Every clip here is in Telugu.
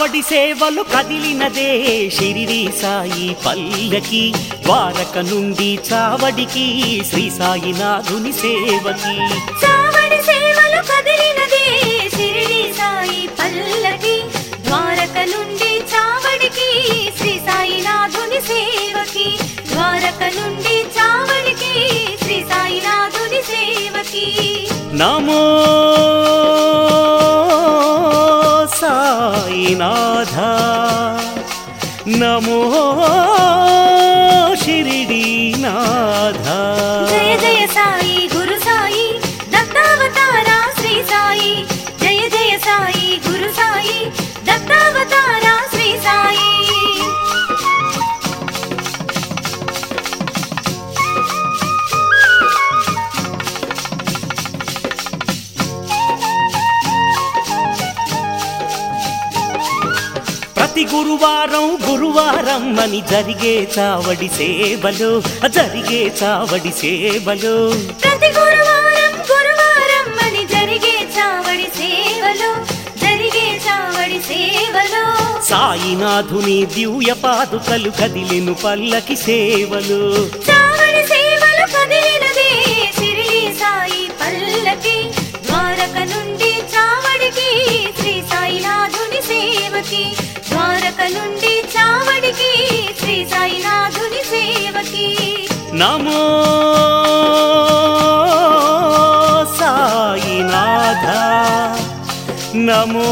చావడి సేవలు కదిలినదే షిరిడి సాయి పల్లకి ద్వారక నుండి చావడికి శ్రీ సాయినాథుని సేవకి చావడి సేవలు కదిలినదే షిరిడి సాయి పల్లకి ద్వారక నుండి చావడికి శ్రీ సాయినాథుని సేవకి ద్వారక నుండి చావడికి శ్రీ సాయినాథుని సేవకి నమో సాయినాథ నమో షిరిడీనాథ జయ జయ సాయి గురు సాయి దత్తావతార శ్రీ సాయి జయ జయ సాయి గురు సాయి దత్తావతార శ్రీ సాయి ప్రతి గురువారం గురువారం అని జరిగే చావడి సేవలు జరిగే చావడి సేవలు ప్రతి గురువారం గురువారం అని జరిగే చావడి సేవలో జరిగే చావడి సేవలో సాయినాథుని దివ్య పాదుకలు కదిలెను పల్లకి సేవలు చావడి సేవలు కదిలినదే షిరిడి సాయి పల్లకి ద్వారక నుండి చావడికి శ్రీ సాయినాథుని సేవకి ద్వారక నుండి చావడికి శ్రీ సాయినాథుని సేవకి నమో సాయినాథ నమో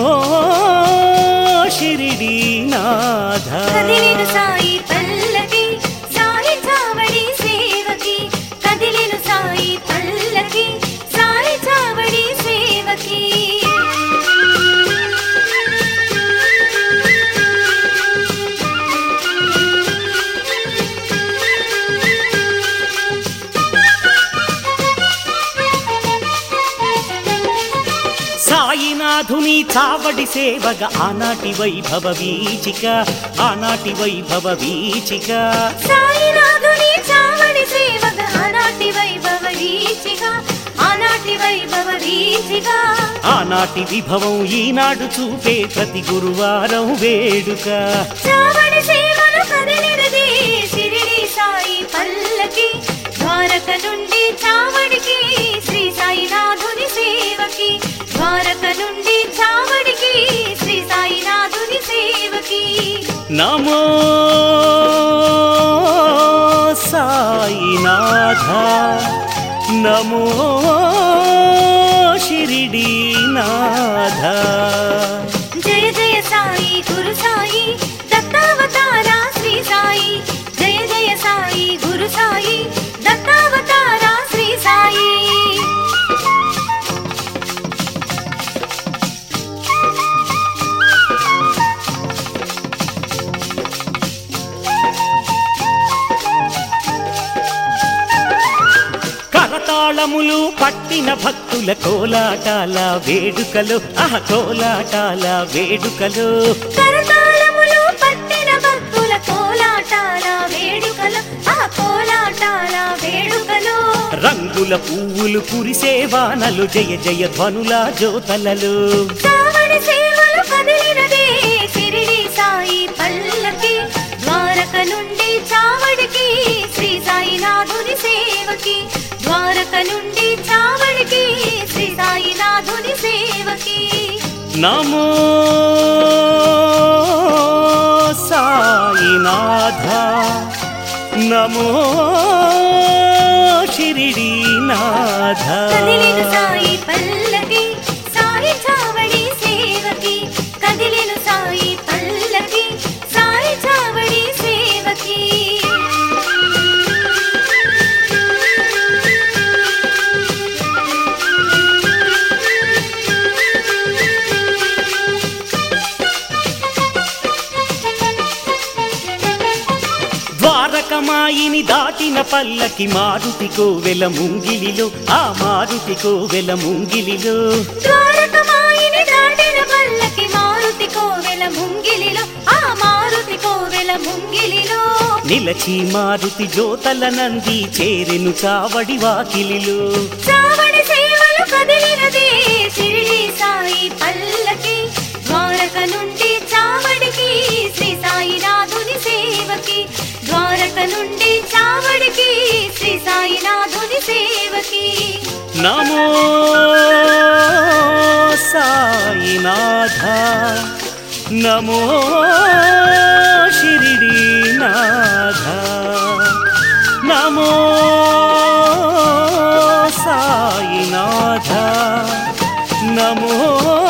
షిరిడీనాథ కదిలిను సాయి పల్లకి సాయి చావడి సేవకి కదిలిను సాయి పల్లకి సాయి చావడి సేవకి సాయినాథుని చావడి సేవగ ఆనాటి వైభవ వీచిక ఆనాటి వైభవ వీచిక సాయినాథుని చావడి సేవగా ఆనాటి వైభవ వీచిగా ఆనాటి వైభవ వీచిగా ఆనాటి విభవం ఈనాడు చూపే ప్రతి గురువారం వేడుక చావడి సేవలు కదిలినది షిరిడి సాయి పల్లకి ద్వారక నుండి చావడికి శ్రీ సాయినాథుని సేవకి ద్వారక నుండి చావడికి శ్రీ సాయినాథుని సేవకి నమో సాయినాథ నమో షిరిడీనాథ జయ జయ సాయి గురు సాయి దత్తావతార శ్రీ సాయి జయ జయ సాయి గురు సాయి దత్తావతార శ్రీ సాయి కరతాళములు పట్టిన భక్తుల కోలాటాల వేడుకలు ఆహ కోలాటాల వేడుకలు కరతాళములు పట్టిన భక్తుల కోలాటాల వేడుకలు ఆ కోలాటాల వేడుకలు రంగుల పువ్వులు కురిసే వానలు జయ జయ ధ్వనుల జ్యోతలలు చావడి సేవలు కదిలినదే షిరిడి సాయి పల్లకి ద్వారక నుండి చావడికి శ్రీ సాయినాథుని సేవకి ద్వారక నుండి చావడికి శ్రీ సాయినాథుని సేవకి నమో సాయినాథ నమో షిరిడీనాథ కదిలిను సాయి పల్లకి సాయి చావడి సేవకి కదిలిను సాయి పల్లకి సాయి చావడి సేవకి ద్వారకమాయిని దాటిన పల్లకి మారుతి కోవెల ముంగిలిలో ఆ మారుతి కోవెల ముంగిలిలో ద్వారకమాయిని దాటిన పల్లకి మారుతి కోవెల ముంగిలిలో ఆ మారుతి కోవెల ముంగిలిలో నిలచి మారుతి జ్యోతల నంది చేరెను చావడి వాకిలిలో చావడి సేవలు కదిలినదే షిరిడి సాయి పల్లకి ద్వారక నుండి చావడి నమో సాయినాథ నమో షిరిడీనాథ నమో సాయినాథ నమో